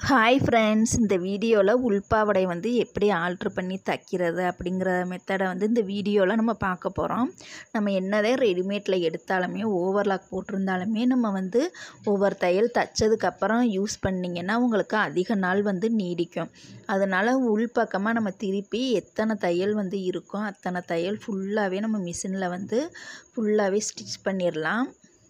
hi friends இந்த வீடியோவில் உள்பாவடை வந்து எப்படி ஆல்ட்ரு பண்ணி தைக்கிறது அப்படிங்கிற மெத்தடை வந்து இந்த வீடியோவில் நம்ம பார்க்க போகிறோம் நம்ம என்னதான் ரெடிமேடில் எடுத்தாலுமே ஓவர்லாக் போட்டிருந்தாலுமே நம்ம வந்து ஒவ்வொரு தையல் தைச்சதுக்கப்புறம் யூஸ் பண்ணிங்கன்னா உங்களுக்கு அதிக நாள் வந்து நீடிக்கும் அதனால் உள்பக்கமாக நம்ம திருப்பி எத்தனை தையல் வந்து இருக்கோ அத்தனை தையல் ஃபுல்லாகவே நம்ம மிஷினில் வந்து ஃபுல்லாகவே ஸ்டிச் பண்ணிடலாம்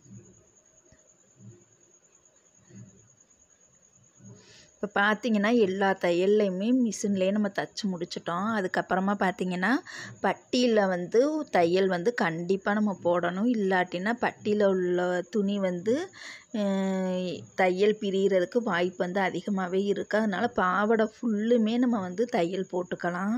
இப்போ பார்த்தீங்கன்னா எல்லா தையல்லையுமே மிஷின்லேயே நம்ம தைச்சி முடிச்சிட்டோம் அதுக்கப்புறமா பார்த்தீங்கன்னா பட்டியில் வந்து தையல் வந்து கண்டிப்பாக நம்ம போடணும் இல்லாட்டினா பட்டியில் உள்ள துணி வந்து தையல் பிரிகிறதுக்கு வாய்ப்பு வந்து அதிகமாகவே இருக்குது அதனால் பாவாடை ஃபுல்லுமே நம்ம வந்து தையல் போட்டுக்கலாம்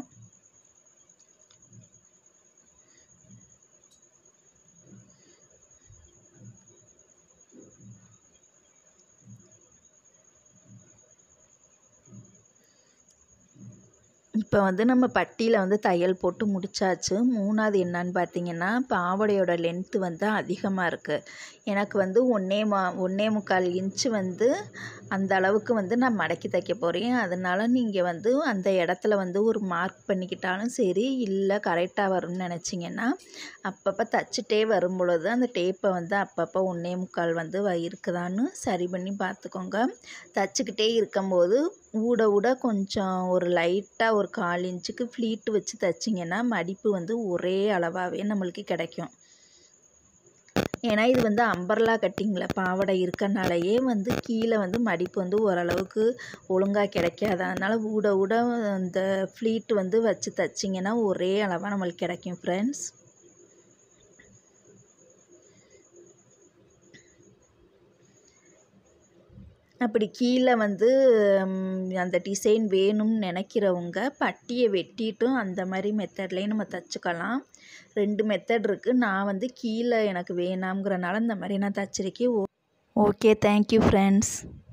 இப்போ வந்து நம்ம பட்டியில் வந்து தையல் போட்டு முடித்தாச்சு மூணாவது என்னன்னு பார்த்தீங்கன்னா பாவாடையோட லென்த்து வந்து அதிகமாக இருக்குது எனக்கு வந்து ஒன்றே மா ஒன்றே முக்கால் இன்ச்சு வந்து அந்த அளவுக்கு வந்து நான் மடக்கி தைக்க போகிறேன் அதனால் நீங்கள் வந்து அந்த இடத்துல வந்து ஒரு மார்க் பண்ணிக்கிட்டாலும் சரி இல்லை கரெக்டாக வரும்னு நினச்சிங்கன்னா அப்பப்போ தைச்சிட்டே வரும் பொழுது அந்த டேப்பை வந்து அப்பப்போ ஒன்றே முக்கால் வந்து இருக்குதான்னு சரி பண்ணி பார்த்துக்கோங்க தைச்சிக்கிட்டே இருக்கும்போது ஊட ஊட கொஞ்சம் ஒரு லைட்டாக ஒரு கால் இன்ச்சுக்கு ஃப்ளீட்டு வச்சு தைச்சிங்கன்னா மடிப்பு வந்து ஒரே அளவாகவே நம்மளுக்கு கிடைக்கும் ஏன்னா இது வந்து அம்பர்லா கட்டிங்கில் பாவாடை இருக்கனாலேயே வந்து கீழே வந்து மடிப்பு வந்து ஓரளவுக்கு ஒழுங்காக கிடைக்காது அதனால் ஊட ஊட அந்த ஃப்ளீட் வந்து வச்சு தைச்சிங்கன்னா ஒரே அளவாக நம்மளுக்கு கிடைக்கும் ஃப்ரெண்ட்ஸ் அப்படி கீழே வந்து அந்த டிசைன் வேணும்னு நினைக்கிறவங்க பட்டியை வெட்டிட்டும் அந்த மாதிரி மெத்தட்லேயும் நம்ம தைச்சிக்கலாம் ரெண்டு மெத்தட் இருக்குது நான் வந்து கீழே எனக்கு வேணாம்ங்கிறனால இந்த மாதிரி நான் தைச்சிருக்கேன் ஓ ஓகே தேங்க்யூ ஃப்ரெண்ட்ஸ்